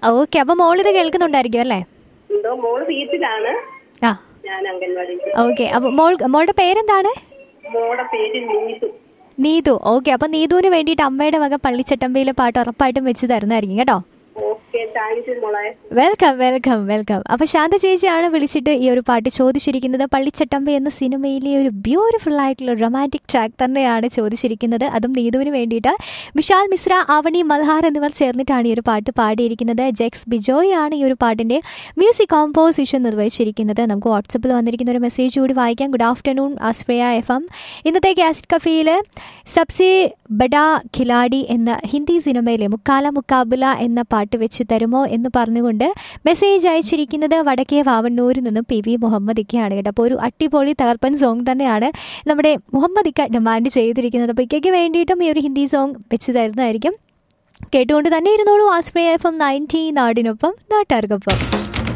okay അപ്പൊ മോളിത് കേൾക്കുന്നുണ്ടായിരിക്കും അല്ലേ എന്തോ മോള് വീട്ടിലാണ് ആ ഞാൻ അംഗൻവാടി ഓക്കെ അപ്പൊ മോൾ മോളുടെ പേരെന്താണ് മോടെ പേര് നീതു നീതു ഓക്കെ അപ്പൊ നീതുവിന് വേണ്ടിയിട്ട് അമ്മയുടെ വക പള്ളിച്ചട്ടമ്പയിലെ പാട്ട് ഉറപ്പായിട്ടും വെച്ച് തരുന്നതായിരിക്കും കേട്ടോ ഓക്കെ താങ്ക് യു മോളെ വെൽക്കം വെൽക്കം വെൽക്കം അപ്പൊ ശാന്ത ചേച്ചിയാണ് വിളിച്ചിട്ട് ഈ ഒരു പാട്ട് ചോദിച്ചിരിക്കുന്നത് പള്ളിച്ചട്ടമ്പ എന്ന സിനിമയിലെ ഒരു ബ്യൂട്ടിഫുൾ ആയിട്ടുള്ള റൊമാൻറ്റിക് ട്രാക്ക് തന്നെയാണ് ചോദിച്ചിരിക്കുന്നത് അതും നീതുവിന് വേണ്ടിയിട്ട് വിശാൽ മിശ്ര ആവണി മൽഹാർ എന്നിവർ ചേർന്നിട്ടാണ് ഈ ഒരു പാട്ട് പാടിയിരിക്കുന്നത് ജെക്സ് ബിജോയ് ആണ് ഈ ഒരു പാട്ടിന്റെ മ്യൂസിക് കോമ്പോസിഷൻ നിർവഹിച്ചിരിക്കുന്നത് നമുക്ക് വാട്സപ്പിൽ വന്നിരിക്കുന്ന ഒരു മെസ്സേജ് കൂടി വായിക്കാം ഗുഡ് ആഫ്റ്റർനൂൺ ആസ്ട്രേയ എഫ് എം ഇന്നത്തെ കാസറ്റ് കഫയിൽ സബ്സെ ബഡാ ഖിലാഡി എന്ന ഹിന്ദി സിനിമയിലെ മുക്കാല മുക്കാബില എന്ന പാട്ട് വെച്ച് തരുമോ എന്ന് പറഞ്ഞുകൊണ്ട് മെസ്സേജ് അയച്ചിരിക്കുന്നത് വടക്കേ വാവണ്ണൂരിൽ നിന്നും പി വി മുഹമ്മദ് ഇക്കയാണ് കേട്ടോ അപ്പോൾ ഒരു അടിപൊളി തകർപ്പൻ സോങ് തന്നെയാണ് നമ്മുടെ മുഹമ്മദ് ഇക്ക ഡിമാൻഡ് ചെയ്തിരിക്കുന്നത് അപ്പോൾ ഇക്കയ്ക്ക് വേണ്ടിയിട്ടും ഈ ഒരു ഹിന്ദി സോങ് വെച്ച് തരുന്നതായിരിക്കും കേട്ടുകൊണ്ട് തന്നെ ഇരുന്നോളൂ ആസ്പ്രേ എഫ് എം നയൻറ്റി നാടിനൊപ്പം നാട്ടുകാർക്കൊപ്പം